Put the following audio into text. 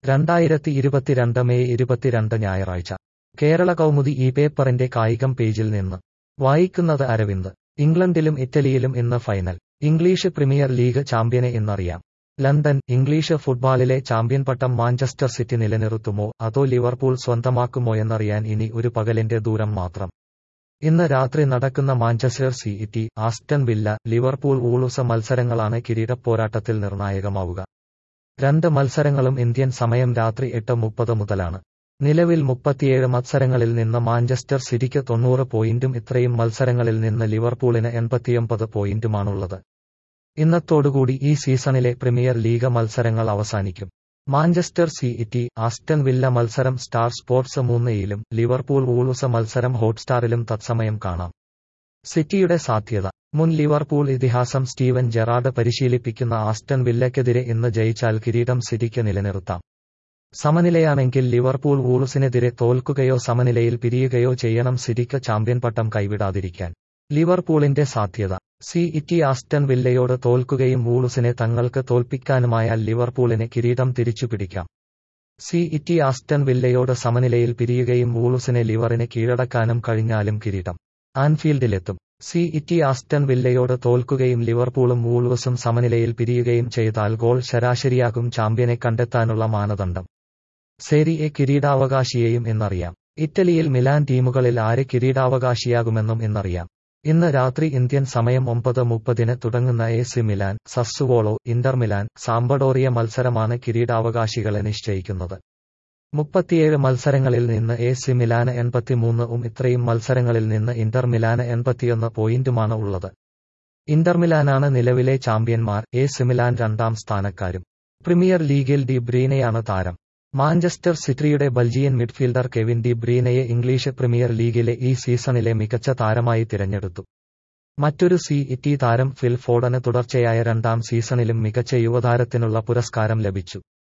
രണ്ടായിരത്തി ഇരുപത്തിരണ്ട് മെയ് ഇരുപത്തിരണ്ട് ഞായറാഴ്ച കേരള കൗമുദി ഈ പേപ്പറിന്റെ കായികം പേജിൽ നിന്ന് വായിക്കുന്നത് അരവിന്ദ് ഇംഗ്ലണ്ടിലും ഇറ്റലിയിലും ഇന്ന് ഫൈനൽ ഇംഗ്ലീഷ് പ്രീമിയർ ലീഗ് ചാമ്പ്യനെ ഇന്നറിയാം ലണ്ടൻ ഇംഗ്ലീഷ് ഫുട്ബോളിലെ ചാമ്പ്യൻ പട്ടം മാഞ്ചസ്റ്റർ സിറ്റി നിലനിർത്തുമോ അതോ ലിവർപൂൾ സ്വന്തമാക്കുമോയെന്നറിയാൻ ഇനി ഒരു പകലിന്റെ ദൂരം മാത്രം ഇന്ന് രാത്രി നടക്കുന്ന Manchester City Aston Villa Liverpool Wolves മത്സരങ്ങളാണ് കിരീടപ്പോരാട്ടത്തിൽ നിർണായകമാവുക രണ്ട് മത്സരങ്ങളും ഇന്ത്യൻ സമയം രാത്രി എട്ട് മുപ്പത് മുതലാണ് നിലവിൽ മുപ്പത്തിയേഴ് മത്സരങ്ങളിൽ നിന്ന് മാഞ്ചസ്റ്റർ സിറ്റിക്ക് തൊണ്ണൂറ് പോയിന്റും ഇത്രയും മത്സരങ്ങളിൽ നിന്ന് ലിവർപൂളിന് എൺപത്തിയൊമ്പത് പോയിന്റുമാണുള്ളത് ഇന്നത്തോടുകൂടി ഈ സീസണിലെ പ്രീമിയർ ലീഗ് മത്സരങ്ങൾ അവസാനിക്കും മാഞ്ചസ്റ്റർ സിറ്റി ആസ്റ്റൺ വില്ല മത്സരം സ്റ്റാർ സ്പോർട്സ് മൂന്നയിലും ലിവർപൂൾ വൂളുസ മത്സരം ഹോട്ട്സ്റ്റാറിലും തത്സമയം കാണാം സിറ്റിയുടെ സാധ്യത മുൻ ലിവർപൂൾ ഇതിഹാസം സ്റ്റീവൻ ജെറാഡ് പരിശീലിപ്പിക്കുന്ന ആസ്റ്റൺ വില്ലയ്ക്കെതിരെ ഇന്ന് ജയിച്ചാൽ കിരീടം സിറ്റിക്ക് നിലനിർത്താം സമനിലയാണെങ്കിൽ ലിവർപൂൾ വൂൾസിനെതിരെ തോൽക്കുകയോ സമനിലയിൽ പിരിയുകയോ ചെയ്യണം സിറ്റിക്ക് ചാമ്പ്യൻ പട്ടം കൈവിടാതിരിക്കാൻ ലിവർപൂളിന്റെ സാധ്യത സി ഇറ്റി ആസ്റ്റൺ വില്ലയോട് തോൽക്കുകയും വൂൾസിനെ തങ്ങൾക്ക് തോൽപ്പിക്കാനുമായാൽ ലിവർപൂളിന് കിരീടം തിരിച്ചുപിടിക്കാം സി ഇറ്റി ആസ്റ്റൺ വില്ലയോട് സമനിലയിൽ പിരിയുകയും വൂൾസിനെ ലിവറിന് കീഴടക്കാനും കഴിഞ്ഞാലും കിരീടം ആൻഫീൽഡിലെത്തും സി ഇറ്റി ആസ്റ്റൺ വില്ലയോട് തോൽക്കുകയും ലിവർപൂളും വൂൾവസും സമനിലയിൽ പിരിയുകയും ചെയ്താൽ ഗോൾ ശരാശരിയാകും ചാമ്പ്യനെ കണ്ടെത്താനുള്ള മാനദണ്ഡം സെരി എ കിരീടാവകാശിയെയും എന്നറിയാം ഇറ്റലിയിൽ മിലാൻ ടീമുകളിൽ ആര് കിരീടാവകാശിയാകുമെന്നും എന്നറിയാം ഇന്ന് രാത്രി ഇന്ത്യൻ സമയം ഒമ്പത് മുപ്പതിന് തുടങ്ങുന്ന A C Milan Sassuolo Inter Milan Sampdoria മത്സരമാണ് കിരീടാവകാശികളെ നിശ്ചയിക്കുന്നത് മുപ്പത്തിയേഴ് മത്സരങ്ങളിൽ നിന്ന് എ സി മിലാന് എൺപത്തിമൂന്നും ഇത്രയും മത്സരങ്ങളിൽ നിന്ന് ഇന്റർ മിലാന് എൺപത്തിയൊന്ന് പോയിന്റുമാണ് ഉള്ളത് ഇന്റർ മിലാനാണ് നിലവിലെ ചാമ്പ്യന്മാർ എ സി മിലാൻ രണ്ടാം സ്ഥാനക്കാരും പ്രീമിയർ ലീഗിൽ ഡി ബ്രീനയാണ് താരം മാഞ്ചസ്റ്റർ സിറ്റിയുടെ ബൽജിയൻ മിഡ്ഫീൽഡർ കെവിൻ ഡി ബ്രീനയെ ഇംഗ്ലീഷ് പ്രീമിയർ ലീഗിലെ ഈ സീസണിലെ മികച്ച താരമായി തിരഞ്ഞെടുത്തു മറ്റൊരു സി ഇറ്റി താരം ഫിൽ ഫോഡന് തുടർച്ചയായ രണ്ടാം സീസണിലും മികച്ച യുവതാരത്തിനുള്ള പുരസ്കാരം ലഭിച്ചു